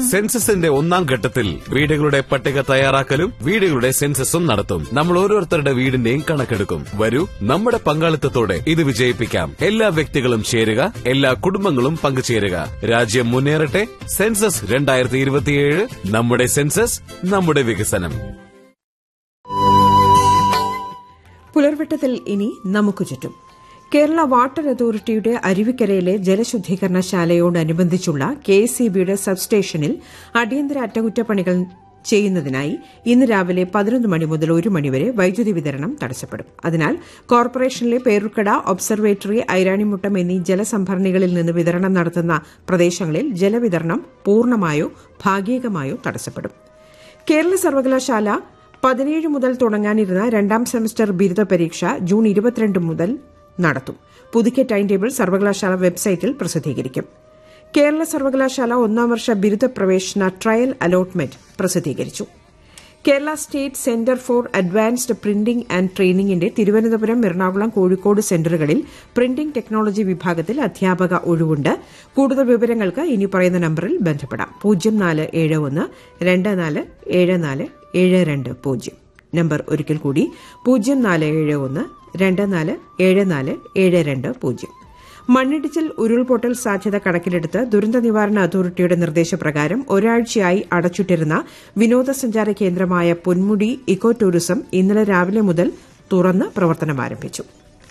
സെൻസസിന്റെ ഒന്നാം ഘട്ടത്തിൽ വീടുകളുടെ പട്ടിക തയ്യാറാക്കലും വീടുകളുടെ സെൻസസും നടത്തും നമ്മൾ ഓരോരുത്തരുടെ വീടിന്റെയും കണക്കെടുക്കും വരൂ നമ്മുടെ പങ്കാളിത്തത്തോടെ ഇത് വിജയിപ്പിക്കാം എല്ലാ വ്യക്തികളും ചേരുക എല്ലാ കുടുംബങ്ങളും പങ്കുചേരുക രാജ്യം മുന്നേറട്ടെ സെൻസസ് രണ്ടായിരത്തി ഇരുപത്തിയേഴ് നമ്മുടെ സെൻസസ് നമ്മുടെ വികസനം പുലർവെട്ടത്തിൽ ഇനി നമുക്ക് ചുറ്റും കേരള വാട്ടർ അതോറിറ്റിയുടെ അരുവിക്കരയിലെ ജലശുദ്ധീകരണശാലയോടനുബന്ധിച്ചുള്ള കെ എസ് ഇ ബിയുടെ സബ്സ്റ്റേഷനിൽ അടിയന്തര അറ്റകുറ്റപ്പണികൾ ചെയ്യുന്നതിനായി ഇന്ന് രാവിലെ പതിനൊന്ന് മണി മുതൽ ഒരു മണിവരെ വൈദ്യുതി വിതരണം തടസ്സപ്പെടും അതിനാൽ കോർപ്പറേഷനിലെ പേരുക്കട ഒബ്സർവേറ്ററി ഐരാണിമുട്ടം എന്നീ ജലസംഭരണികളിൽ നിന്ന് വിതരണം നടത്തുന്ന പ്രദേശങ്ങളിൽ ജലവിതരണം പൂർണ്ണമായോ ഭാഗികമായോ തടസ്സപ്പെടും കേരള സർവകലാശാല പതിനേഴ് മുതൽ തുടങ്ങാനിരുന്ന രണ്ടാം സെമസ്റ്റർ ബിരുദ പരീക്ഷ ജൂൺ ഇരുപത്തിരണ്ട് മുതൽ നടത്തും പുതുക്കിയ ടൈം ടേബിൾ സർവകലാശാല വെബ്സൈറ്റിൽ പ്രസിദ്ധീകരിക്കും കേരള സർവകലാശാല ഒന്നാം വർഷ ബിരുദ പ്രവേശന ട്രയൽ അലോട്ട്മെന്റ് പ്രസിദ്ധീകരിച്ചു Kerala State Centre for Advanced Printing and ട്രെയിനിംഗിന്റെ തിരുവനന്തപുരം എറണാകുളം കോഴിക്കോട് സെന്ററുകളിൽ പ്രിന്റിംഗ് ടെക്നോളജി വിഭാഗത്തിൽ അധ്യാപക ഒഴിവുണ്ട് കൂടുതൽ വിവരങ്ങൾക്ക് ഇനി പറയുന്ന നമ്പറിൽ ബന്ധപ്പെടാം പൂജ്യം നാല് ഏഴ് ഒന്ന് രണ്ട് നാല് ഏഴ് നാല് ഏഴ് രണ്ട് പൂജ്യം നമ്പർ ഒരിക്കൽ കൂടി പൂജ്യം നാല് ഏഴ് ഒന്ന് രണ്ട് നാല് ഏഴ് നാല് ഏഴ് രണ്ട് പൂജ്യം മണ്ണിടിച്ചിൽ ഉരുൾപൊട്ടൽ സാധ്യത കണക്കിലെടുത്ത് ദുരന്ത നിവാരണ അതോറിറ്റിയുടെ നിർദ്ദേശപ്രകാരം ഒരാഴ്ചയായി അടച്ചിട്ടിരുന്ന വിനോദസഞ്ചാര കേന്ദ്രമായ പൊന്മുടി ഇക്കോ ടൂറിസം ഇന്നലെ രാവിലെ മുതൽ തുറന്ന് പ്രവർത്തനം ആരംഭിച്ചു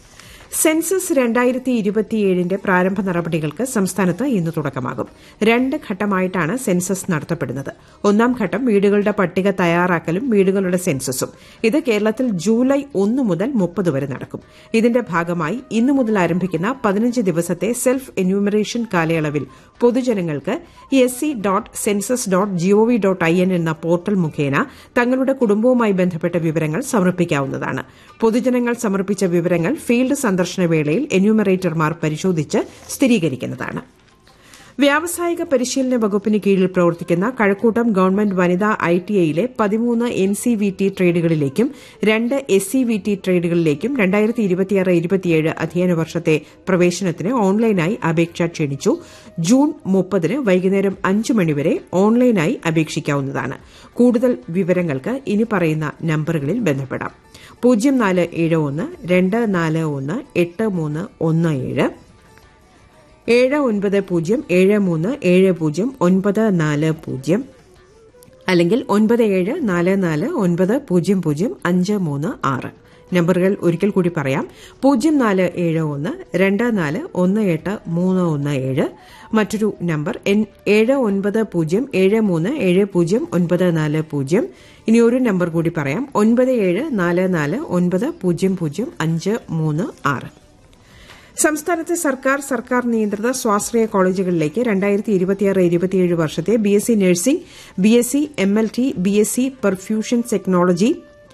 സെൻസസ് രണ്ടായിരത്തി ഇരുപത്തിയേഴിന്റെ പ്രാരംഭ നടപടികൾക്ക് സംസ്ഥാനത്ത് ഇന്ന് തുടക്കമാകും രണ്ട് ഘട്ടമായിട്ടാണ് സെൻസസ് നടത്തപ്പെടുന്നത് ഒന്നാം ഘട്ടം വീടുകളുടെ പട്ടിക തയ്യാറാക്കലും വീടുകളുടെ സെൻസസും ഇത് കേരളത്തിൽ ജൂലൈ ഒന്ന് മുതൽ മുപ്പത് വരെ നടക്കും ഇതിന്റെ ഭാഗമായി ഇന്നു മുതൽ ആരംഭിക്കുന്ന പതിനഞ്ച് ദിവസത്തെ സെൽഫ് എന്യൂമറേഷൻ കാലയളവിൽ പൊതുജനങ്ങൾക്ക് S C dot census dot G O V dot I N എന്ന പോർട്ടൽ മുഖേന തങ്ങളുടെ കുടുംബവുമായി ബന്ധപ്പെട്ട വിവരങ്ങൾ സമർപ്പിക്കാവുന്നതാണ് പൊതുജനങ്ങൾ സമർപ്പിച്ച വിവരങ്ങൾ ഫീൽഡ് സന്ദർശന വേളയിൽ എന്യൂമറേറ്റർമാർ പരിശോധിച്ച് സ്ഥിരീകരിക്കുന്നതാണ് വ്യാവസായിക പരിശീലന വകുപ്പിന് കീഴിൽ പ്രവർത്തിക്കുന്ന കഴക്കൂട്ടം ഗവൺമെന്റ് വനിതാ ഐ ടി ഐയിലെ പതിമൂന്ന് എൻ സി വി ടി ട്രേഡുകളിലേക്കും രണ്ട് എസ് സി വി ടി ട്രേഡുകളിലേക്കും രണ്ടായിരത്തി ഇരുപത്തിയാറ് ഇരുപത്തിയേഴ് അധ്യയന വർഷത്തെ പ്രവേശനത്തിന് ഓൺലൈനായി അപേക്ഷ ക്ഷണിച്ചു ജൂൺ മുപ്പതിന് വൈകുന്നേരം അഞ്ച് മണിവരെ ഓൺലൈനായി അപേക്ഷിക്കാവുന്നതാണ് കൂടുതൽ വിവരങ്ങൾക്ക് ഇനി പറയുന്ന നമ്പറുകളിൽ ബന്ധപ്പെടാം പൂജ്യം നാല് ഏഴ് ഒന്ന് രണ്ട് നാല് ഒന്ന് എട്ട് മൂന്ന് ഒന്ന് ഏഴ് ഏഴ് ഒൻപത് പൂജ്യം ഏഴ് മൂന്ന് ഏഴ് പൂജ്യം ഒൻപത് നാല് പൂജ്യം അല്ലെങ്കിൽ ഒൻപത് ഏഴ് നാല് നാല് ഒൻപത് പൂജ്യം പൂജ്യം അഞ്ച് മൂന്ന് ആറ് നമ്പറുകൾ ഒരിക്കൽ കൂടി പറയാം പൂജ്യം നാല് ഏഴ് ഒന്ന് രണ്ട് നാല് ഒന്ന് എട്ട് മൂന്ന് ഒന്ന് ഏഴ് മറ്റൊരു നമ്പർ ഏഴ് ഒൻപത് പൂജ്യം ഏഴ് മൂന്ന് ഏഴ് പൂജ്യം ഒൻപത് നാല് പൂജ്യം ഇനി ഒരു നമ്പർ കൂടി പറയാം ഒൻപത് ഏഴ് നാല് നാല് ഒൻപത് പൂജ്യം പൂജ്യം അഞ്ച് മൂന്ന് ആറ് സംസ്ഥാനത്തെ സർക്കാർ സർക്കാർ നിയന്ത്രിത സ്വാശ്രയ കോളേജുകളിലേക്ക് രണ്ടായിരത്തി ഇരുപത്തിയാറ് ഇരുപത്തിയേഴ് വർഷത്തെ B S C nursing B S C M L T B S C perfusion technology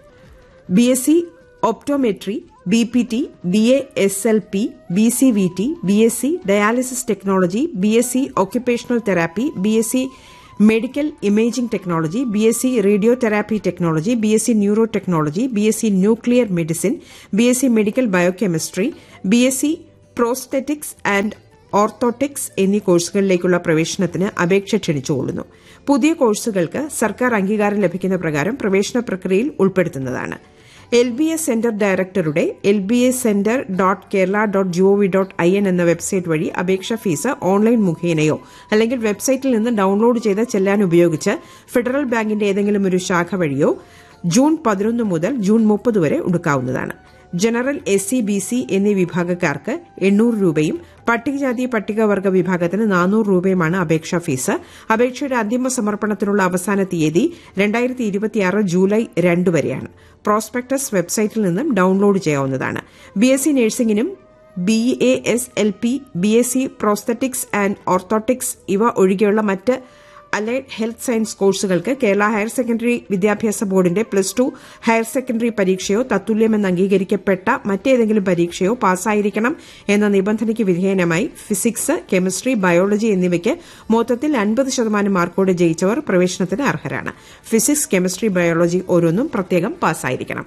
B S C optometry B P T B A S L P B C V T B S C dialysis technology B S C occupational therapy B S C medical imaging technology B S C radio therapy technology B S C neuro technology B S C nuclear medicine B S C medical biochemistry B S C prosthetics and orthotics എന്നീ കോഴ്സുകളിലേക്കുള്ള പ്രവേശനത്തിന് അപേക്ഷ ക്ഷണിച്ചുകൊള്ളുന്നു പുതിയ കോഴ്സുകൾക്ക് സർക്കാർ അംഗീകാരം ലഭിക്കുന്ന പ്രകാരം പ്രവേശന പ്രക്രിയയിൽ ഉൾപ്പെടുത്തുന്നതാണ് എൽ ബി എസ് സെന്റർ ഡയറക്ടറുടെ L B S centre dot Kerala dot G O V dot I N എന്ന വെബ്സൈറ്റ് വഴി അപേക്ഷാ ഫീസ് ഓൺലൈൻ മുഖേനയോ അല്ലെങ്കിൽ വെബ്സൈറ്റിൽ നിന്ന് ഡൌൺലോഡ് ചെയ്ത ചെല്ലാൻ ഉപയോഗിച്ച് ഫെഡറൽ ബാങ്കിന്റെ ഏതെങ്കിലും ഒരു ശാഖ വഴിയോ ജൂൺ പതിനൊന്ന് മുതൽ ജൂൺ മുപ്പത് വരെ എടുക്കാവുന്നതാണ് general S C B C എന്നീ വിഭാഗക്കാർക്ക് എണ്ണൂറ് രൂപയും പട്ടികജാതി പട്ടികവർഗ വിഭാഗത്തിന് നാനൂറ് രൂപയുമാണ് അപേക്ഷാ ഫീസ് അപേക്ഷയുടെ അന്തിമ സമർപ്പണത്തിനുള്ള അവസാന തീയതി രണ്ടായിരത്തി ഇരുപത്തിയാറ് ജൂലൈ രണ്ട് വരെയാണ് പ്രോസ്പെക്ടസ് വെബ്സൈറ്റിൽ നിന്നും ഡൌൺലോഡ് ചെയ്യാവുന്നതാണ് ബി എസ് സി നഴ്സിംഗിനും B A S L P B S C prosthetics and orthotics ഇവ ഒഴികെയുള്ള മറ്റ് അലൈഡ് ഹെൽത്ത് സയൻസ് കോഴ്സുകൾക്ക് കേരള ഹയർ സെക്കൻഡറി വിദ്യാഭ്യാസ ബോർഡിന്റെ പ്ലസ് ടു ഹയർ സെക്കൻഡറി പരീക്ഷയോ തത്തുല്യമെന്ന് അംഗീകരിക്കപ്പെട്ട മറ്റേതെങ്കിലും പരീക്ഷയോ പാസ്സായിരിക്കണം എന്ന നിബന്ധനയ്ക്ക് വിധേയനമായി ഫിസിക്സ് കെമിസ്ട്രി ബയോളജി എന്നിവയ്ക്ക് മൊത്തത്തിൽ അൻപത് ശതമാനം മാർക്കോടെ ജയിച്ചവർ പ്രവേശനത്തിന് അർഹരാണ് ഫിസിക്സ് കെമിസ്ട്രി ബയോളജി ഓരോന്നും പ്രത്യേകം പാസ്സായിരിക്കണം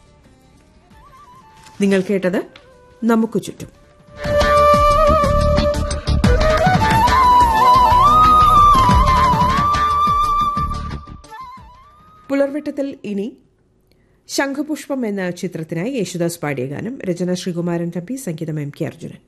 നിങ്ങൾ കേട്ടത് നമുക്ക് ചുറ്റും പുലർവെട്ടത്തിൽ ഇനി ശംഖുപുഷ്പം എന്ന ചിത്രത്തിനായി യേശുദാസ് പാടിയ ഗാനം രചന ശ്രീകുമാരൻ തമ്പി സംഗീതം എം കെ അർജുനൻ